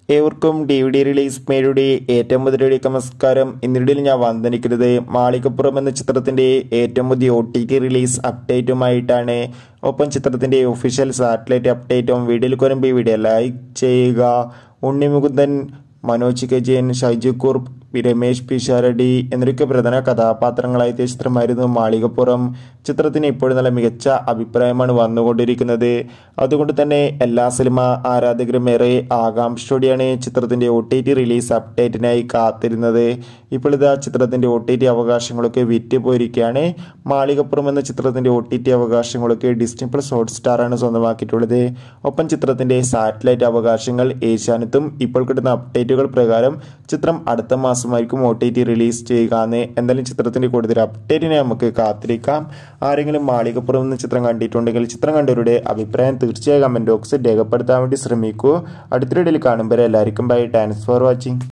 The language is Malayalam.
ഏവർക്കും ഡി വി ഡി റിലീസ് മേയുടെ ഏറ്റവും പുതിയ നമസ്കാരം ഇന്നിടയിൽ ഞാൻ വന്നിരിക്കുന്നത് മാളികപ്പുറം എന്ന ചിത്രത്തിന്റെ ഏറ്റവും പുതിയ ഒ ടി ടി റിലീസ് അപ്ഡേറ്റുമായിട്ടാണ് ഒപ്പം ചിത്രത്തിന്റെ ഒഫീഷ്യൽ സാറ്റലൈറ്റ് അപ്ഡേറ്റും വീഡിയോയിൽ വരുമ്പോൾ ഈ വീഡിയോ ലൈക്ക് ചെയ്യുക ഉണ്ണിമുകുന്ദൻ മനോജ് കെ ജയൻ ഷൈജു കുർപ്പ് രമേശ് പിഷാരടി എന്നൊക്കെ പ്രധാന കഥാപാത്രങ്ങളായ എത്തിയ ചിത്രമായിരുന്നു മാളികപ്പുറം ചിത്രത്തിന് ഇപ്പോഴും നല്ല മികച്ച അഭിപ്രായമാണ് വന്നുകൊണ്ടിരിക്കുന്നത് അതുകൊണ്ട് തന്നെ എല്ലാ സിനിമ ആരാധകരും ഏറെ ആകാംക്ഷയോടെയാണ് ചിത്രത്തിന്റെ ഒ ടി ടി റിലീസ് അപ്ഡേറ്റിനായി കാത്തിരുന്നത് ഇപ്പോൾ ഇതാ ചിത്രത്തിന്റെ ഒ ടി ടി അവകാശങ്ങളൊക്കെ വിറ്റ് പോയിരിക്കുകയാണ് മാളികപ്പുറം എന്ന ചിത്രത്തിന്റെ ഒ ടി ടി അവകാശങ്ങളൊക്കെ ഡിസ്നി പ്ലസ് ഹോട്ട് സ്റ്റാർ ആണ് സ്വന്തമാക്കിയിട്ടുള്ളത് ഒപ്പം ചിത്രത്തിന്റെ സാറ്റലൈറ്റ് അവകാശങ്ങൾ ഏഷ്യാനെത്തും ഇപ്പോൾ കിട്ടുന്ന അപ്ഡേറ്റുകൾ പ്രകാരം ചിത്രം അടുത്ത മാസമായിരിക്കും ഒ ടി ടി റിലീസ് ചെയ്യുക എന്ന് എന്തായാലും ചിത്രത്തിന്റെ കൂടുതൽ അപ്ഡേറ്റിനെ നമുക്ക് കാത്തിരിക്കാം ആരെങ്കിലും മാളികപ്പുറം എന്ന ചിത്രം കണ്ടിട്ടുണ്ടെങ്കിൽ ചിത്രം കണ്ടവരുടെ അഭിപ്രായം തീർച്ചയായും കമന്റ് ബോക്സിൽ രേഖപ്പെടുത്താൻ വേണ്ടി ശ്രമിക്കൂ അടുത്തിടയിൽ കാണുമ്പോൾ എല്ലാവർക്കും ബൈ താങ്ക്സ് ഫോർ വാച്ചിങ്